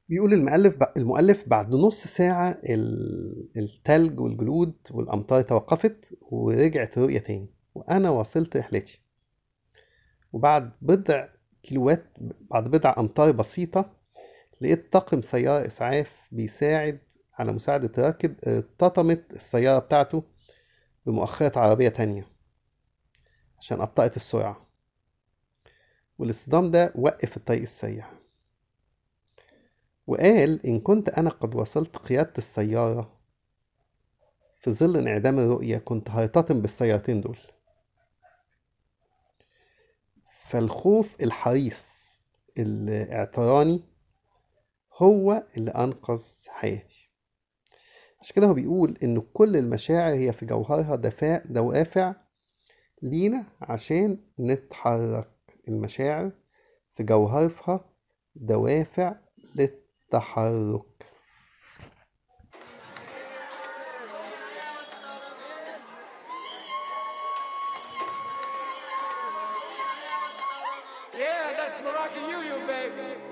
بيقول المؤلف المؤلف بعد نص ساعة ال- التلج والجلود والأمطار توقفت ورجعت الرؤية تاني وأنا واصلت رحلتي وبعد بضع كيلوات بعد بضع أمتار بسيطة لقيت طاقم سيارة إسعاف بيساعد على مساعدة راكب ارتطمت السيارة بتاعته بمؤخرة عربية تانية عشان أبطأت السرعة والاصطدام ده وقف الطريق السريع وقال إن كنت أنا قد وصلت قيادة السيارة في ظل انعدام الرؤية كنت هرتطم بالسيارتين دول فالخوف الحريص الاعتراني هو اللي أنقذ حياتي عشان كده هو بيقول إن كل المشاعر هي في جوهرها دفاع دوافع لينا عشان نتحرك المشاعر في جوهرها دوافع للتحرك Yeah, that's Moroccan Union, baby.